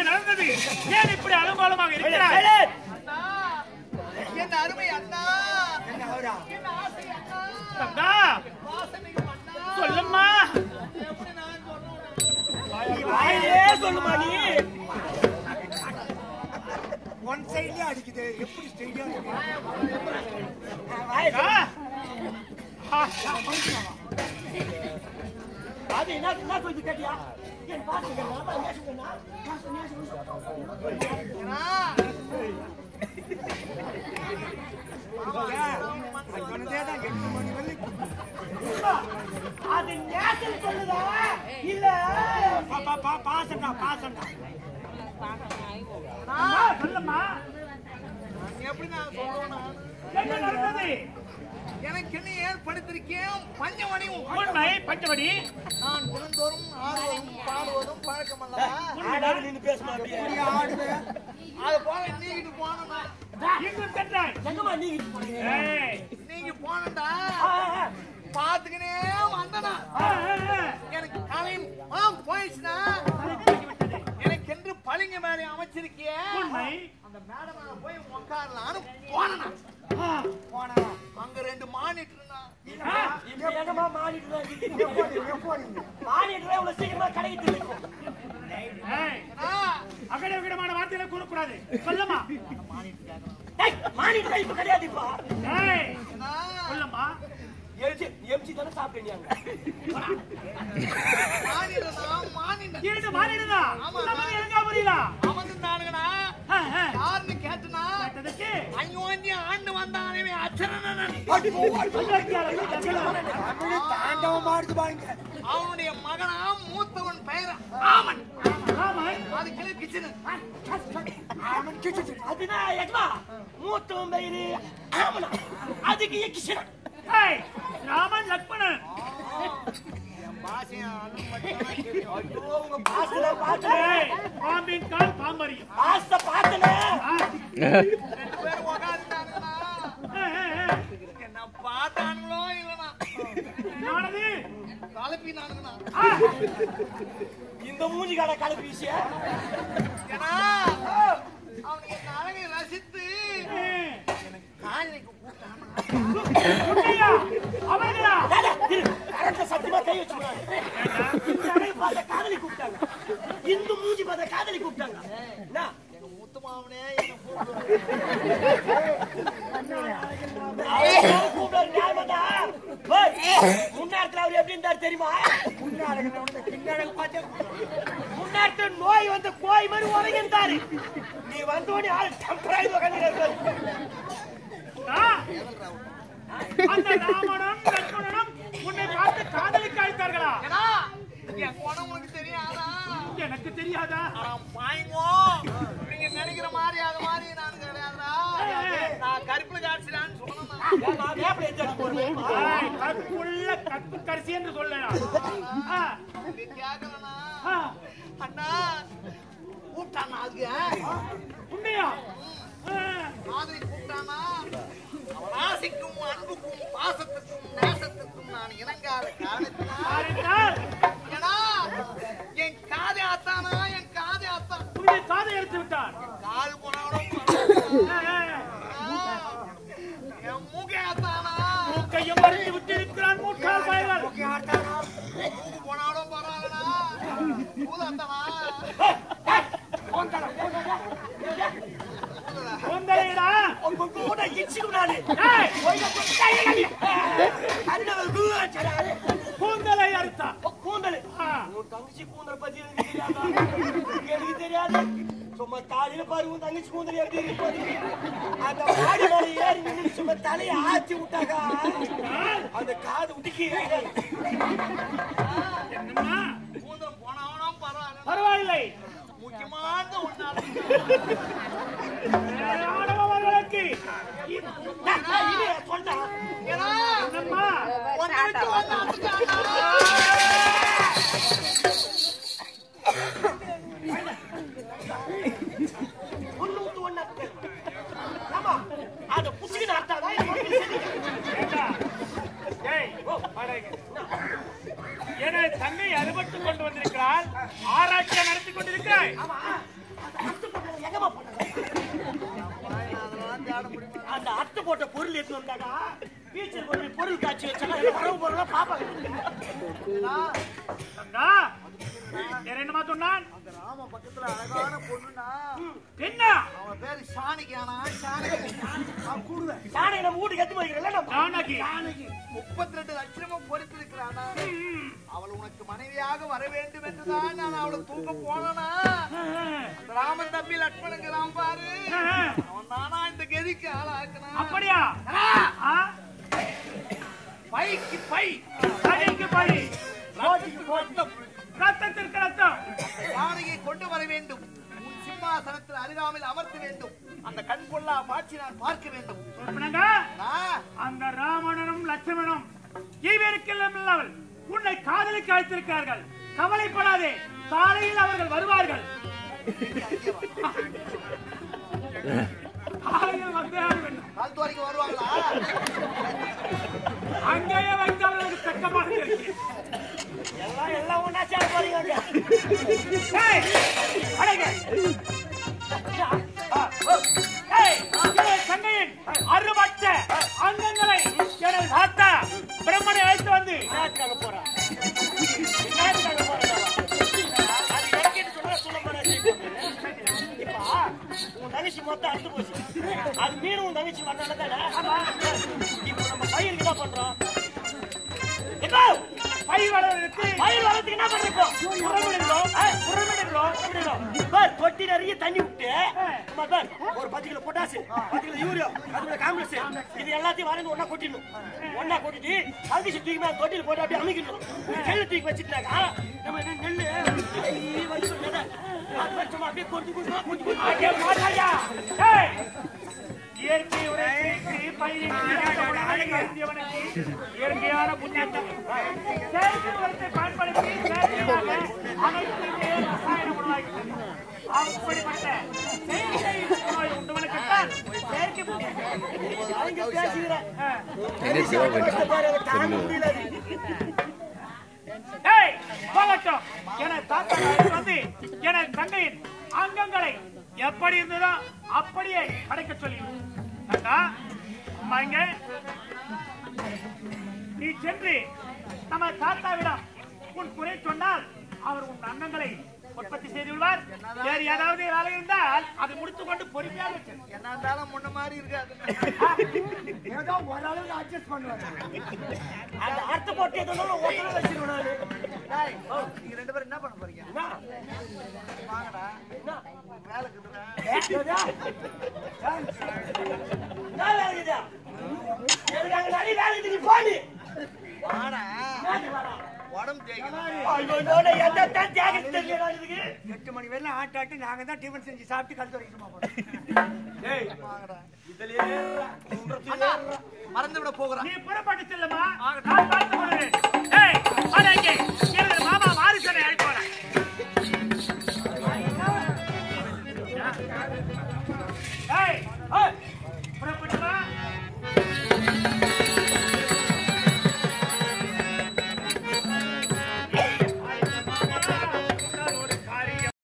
நடந்தது ஏன் இப்படி அலங்கோலமாக இருக்கிறாய் அண்ணா என் அருமை அண்ணா என்ன அவரா என் ஆசை அண்ணா தங்கா வாசனையும் அண்ணா சொல்லம்மா எப்படி நான் சொல்றேன் வாயிலே சொல்லுமா நீ ஒன் சைட்லயே அடிக்குது எப்படி ஸ்ட்ரெயிட்டா ஆ, ஆ, அது என்ன என்ன சொல்லி கேட்டியா என் பாத்துங்க நான் பேசுறேன்னா அண்ணா சொன்னதேதான் எட்டு மணி வரைக்கும் அது நேசல் சொல்லுதா இல்ல பா- பா- பா- பாசண்டா பாசண்டா ஆ, சொல்லம்மா எப்படி நான் சொல்றேன்னா என்ன நடந்தது எனக்கு என்ன ஏற்படுத்திருக்கேன் பஞ்சமணியும் உண்மை பஞ்சவடி நான் தினந்தோறும் ஆடுவதும் பாடுவதும் பழக்கமல்லவா ஆடாது நின்னு பேசுமா அப்படியே ஆடுவேன் அது போல நீங்கிட்டு போனா இன்னும் சென்றாய் எங்கம்மா நீங்க போறீங்க ஏய், நீங்க போனடா ஆ, ஆ, பாத்துக்கினே வந்தனா ஆ, ஆ, ஆ. எனக்கு கலையும் ஆ போயிடுச்சுனா எனக்கென்று பளிங்க மேலே அமைச்சிருக்கிய உண்மை அந்த மேடம் மேல போய் உட்காரலான்னு போனனா ஆ, போனா அங்க ரெண்டு மானிட்டு இருந்தா ஆ, இப்ப எங்கம்மா மாறிட்டு மாறிட்டு இவ்வளவு சீக்கிரமா கடைக்கு திரும்பிக்கும் ஏய், அகட விகடமான வார்த்தைகளை கூறக்கூடாது சொல்லம்மா டேய் மாறிட்டு இப்ப கிடையாது இப்ப ஏய், சொல்லம்மா எம்சி எம்சி தானே சாப்பிட்டீங்க மானிடனா மானிட இது மாறிடுதா ஆமா. நமக்கு எங்க புரியல அமர்ந்தானுங்கண்ணா ஆ, ஆ. யாருன்னு கேட்டுனா கேட்டதுக்கு அங்கோந்தி ஆண்டு வந்தானே அச்சரணன் தாண்டவம் மாறுது பாருங்க அவனுடைய மகனா மூத்தவன் பெயர் ஆமன் ராமன் அது கிளி கிச்சனு அதுனா எட்வா மூத்தவன் பயிரு ஆமனா அதுக்கு எக்கிஷனா ஏய், ராமன் லக்ஷ்மணன் பாஷையா அண்ணன் மட்டும்தான் தெரியும். ஐயோ உங்க பாஸ்ல பாத்து ஏய், பாம்பின் கால் பாம்பரியும் பாஸ்த பாத்தல ஆ, ரெண்டு பேரும் உக்காந்துட்டானுங்கண்ணா ஏ, ஏ, ஏ. என்ன பார்த்தானுங்களோ இல்லைண்ணா என்னானது? கலப்பினானுங்கண்ணா ஆ, இந்த மூஞ்சி கடை கலப்பு விஷயம் ஏன்னா அவனுக்கு என் அழகை ரசித்து ஏ. காதலிக்கு கூப்பிட்டான் உண்மையா? அவர்களா? கரெக்டா சத்தியமா கை வச்சுக்கிறாங்க இந்த அழகை பார்த்த காதலி கூப்பிட்டாங்க இந்த மூஞ்சி பார்த்த காதலி கூப்பிட்டாங்க என்ன எங்க முத்துமாவனே என்ன கூப்பிடுவான் அவர் கூப்பிடாரு ஞாபகம்டா. ஓய், முன்னாடித்துல அவர் எப்படி இருந்தாரு தெரியுமா முன்னாடி நோய் வந்து கோய் மாதிரி உறங்கிருந்தாரு நீ வந்தோடனே ஆள் டெம்பராய் உட்காந்து ஆ, அந்த ராமனும் லக்ஷ்மணனும் உன்னை பார்த்து காதலிக்க அழைத்தார்களா ஏன்னா என் குணம் உனக்கு தெரியாதா எனக்கு தெரியாதா அவன் பாய்ங்கோ நீங்க நினைக்கிற மாதிரி அது மாதிரி நான் கிடையாதுடா நான் கருப்புல காட்சிடான்னு சொன்னேன் ஏய், கற்புள்ள கற்பு கரிசி என்று சொல்லலாம் ஆ, நீ கேட்கலண்ணா ஆ, அண்ணா கூப்பிட்டானா அதுக்கு உண்மையா ஆ, மாதிரி கூப்பிட்டானா அவன் ஆசைக்கும் அன்புக்கும் பாசத்துக்கும் நேசத்துக்கும் நான் இணங்காத காரணத்தினால் பாருங்கள், ஏன்னா என் காதை ஆத்தானா என் காதை ஆத்தான் உன்னுடைய காதை எடுத்து விட்டார் கால் போனாலும் ஆ, ஆ, என் மூக்கை ஆத்தானா மூக்கையும் மறைத்து விட்டு இருக்கிறான் மூட்டால் பயர்கள் மூக்கு போனாலும் பரவாயில்லடா பூதாத்தானா உங்களைடா கூந்தலை அறுத்தான் கூந்தல் ஆ, உன் தங்கச்சி கூந்தல் பத்தி எனக்கு தெரியாதா எனக்கு தெரியாது சும்மா காலையில பாரு உன் தங்கச்சி கூந்தல் எப்படி இருப்பது அந்த மாடி மேல ஏறி நின்று சும்மா தலையை ஆச்சி விட்டாக்கா அந்த காது உடுக்கி என்னம்மா கூந்தல் போனாலும் பரவாயில்ல பரவாயில்லை முக்கியமான ஒன்னால ஆடவர்களுக்கு சொன்னா ஏன்னா என்னம்மா ஒன்னு விட்டு ஒன்னு அடிச்சானா ஒண்ணு விட்டு ஒண்ணு ஆமா அதை புச்சுக்கிட்டு அர்த்தாதான் ஏண்டா? ஏய், வாடகை. எனது தங்கை அறுபட்டு கொண்டு வந்திருக்கிறாள் ஆராய்ச்சியா நடத்தி கொண்டிருக்கிறாய் அந்த அத்தை போட்ட பொருள் எடுத்து வந்தாக்கா பீச்சர் கொண்டு போய் பொருள் காட்சி வச்சாங்க இதுல வரவு பொருள்லாம் பாப்பாங்க அண்ணா, வேற என்னமா சொன்னான் அந்த ராம பக்கத்துல அழகான பொண்ணுனா என்ன அவன் பேரு சாணிக்கானா சாணகி அவன் கூடுவேன் சாணை நம்ம வீட்டுக்கு எடுத்து போய்க்கிறல நம்ம ஜானகி சாணகி முப்பத்தி ரெண்டு லட்சமும் பொறுத்திருக்கிறானா அவள் உனக்கு மனைவியாக வர வேண்டும் என்றுதான் நான் அவளை தூக்க போனா அந்த ராமன் தம்பி லட்சுமணுங்கிறான் பாரு அவன் தானா இந்த கதிக்கு ஆளாக்குனா அப்படியா ஆ? பைக்கு பை சனிக்கு பழி போட்டிக்கு போட்டி ரத்தத்திற்கு ரத்தம் யானையை கொண்டு வர வேண்டும் உன் சிம்மாசனத்தில் அருகாமையில் அமர்த்த வேண்டும் அந்த கண் கொள்ளா காட்சி நான் பார்க்க வேண்டும் சொற்பனங்க, நான் அந்த ராவணனும் லட்சுமணனும் ஈவிற்கெல்லாம் இல்லாமல் உன்னை காதலிக்க அழைத்திருக்கிறார்கள் கவலைப்படாதே காலையில் அவர்கள் வருவார்கள் காலையில் வந்தே ஆக வேண்டும் கால் துவரைக்கு வருவாங்களா அங்கேயே வைத்து அவர்களுக்கு தக்கமாக இருக்கு எல்லாம் எல்லாம் ஒண்ணா சேர போறீங்க அங்க. ஏய், அடங்க. ஆ, ஓ. ஏய், எனது தங்கையின் அறுபட்ட அங்கங்களை எனது தாத்தா பிரம்மனை அழைத்து வந்து என்னத்துக்காக போறா? என்னத்துக்காக போறா அவ? அது எனக்குன்னு சொன்னா சொல்ல போறாரு. இப்ப உன் தங்கச்சி மொத்தம் அறுத்து போச்சு. அது மீன் உன் தங்கச்சி வந்தானே தானே? இப்ப நம்ம பயிருக்கு என்ன பண்றோம்? இப்போ பை வளர்த்து பயிர் வளர்த்துக்கு என்ன பண்றோம் உரமிடுறோம் உரமிடுறோம் உரமிடுறோம் பார் தொட்டி நிறைய தண்ணி விட்டு அம்மா பார் ஒரு பத்து கிலோ பொட்டாசு பத்து கிலோ யூரியா அதுல காம்ப்ளெக்ஸ் இது எல்லாத்தையும் வரைந்து ஒண்ணா கொட்டிடணும் ஒண்ணா கொட்டிட்டு அரிசி தூக்கி மேல தொட்டியில் போட்டு அப்படியே அமைக்கணும் நெல் தூக்கி வச்சுட்டாக்கா நம்ம என்ன நெல்லு ஐய், வச்சு விடாத. அது வச்சோமா அப்படியே கொட்டி கொட்டி கொட்டி கொட்டி அங்கே மாட்டாயா ஏய், இயற்கை உரைக்கு பயிரின் அழகு அறிந்தவனுக்கு இயற்கையான முன்னேற்றம் செயற்கை உரத்தை பயன்படுத்தி செயற்கையாக அனைத்துமே ரசாயன உணவாகிவிட்டது அப்படிப்பட்ட செயற்கை உணவை உண்டவனுக்குத்தான் செயற்கை முன்னேற்றம் அவங்க பேசுகிறேன் ஆ. பாரு அதை தாங்க முடியல அது. ஏய், போகட்டும் என தாத்தா அழைத்து வந்து எனது தங்கையின் அங்கங்களை எப்படி இருந்ததோ அப்படியே படைக்க சொல்லி தாத்தா அம்மா இங்க நீ சென்று நம்ம தாத்தாவிடம் உன் குறை சொன்னால் அவர் உன் அங்கங்களை உற்பத்தி செய்து விடுவார் வேறு ஏதாவது வேலை இருந்தால் அதை முடித்துக் கொண்டு பொறுமையாக வச்சிரு. என்ன இருந்தாலும் முன்ன மாதிரி இருக்காது ஏதோ ஓரளவுக்கு adjust பண்ணுவாங்க. அந்த அர்த்த போட்டு எதுனாலும் ஒருத்தனை வச்சிருவேன் நானு. டேய், நீங்க ரெண்டு பேரும் என்ன பண்ண போறீங்க என்ன? வாங்கடா என்ன? வேலை இருக்குதுடா ஏதா? என்ன வேலை இருக்குதா? எனக்கு அங்க நிறைய வேலை இருக்குது, நீ போ நீ. வாடா என்னது வாடா? உடம்பு தேய்க்கணும் ஐயோ, இதோட எந்த தான் தியாகத்தை தெரியல இதுக்கு. எட்டு மணி வரையிலும் ஆட்டாட்டு நாங்க தான் டிஃபன் செஞ்சு சாப்பிட்டு கல் துறைக்கணுமா ஏய், வாங்கடா இதுலயே இருடா. சொல்றதுலயே அண்ணா, இருடா. மறந்து விட போகிறான் நீ புறப்பட்டு செல்லுமா நான் பார்த்துக் கொள்கிறேன் ஏய் வர இங்கே எனது மாமா வாரிசனை அழைத்து வரேன் ஏய்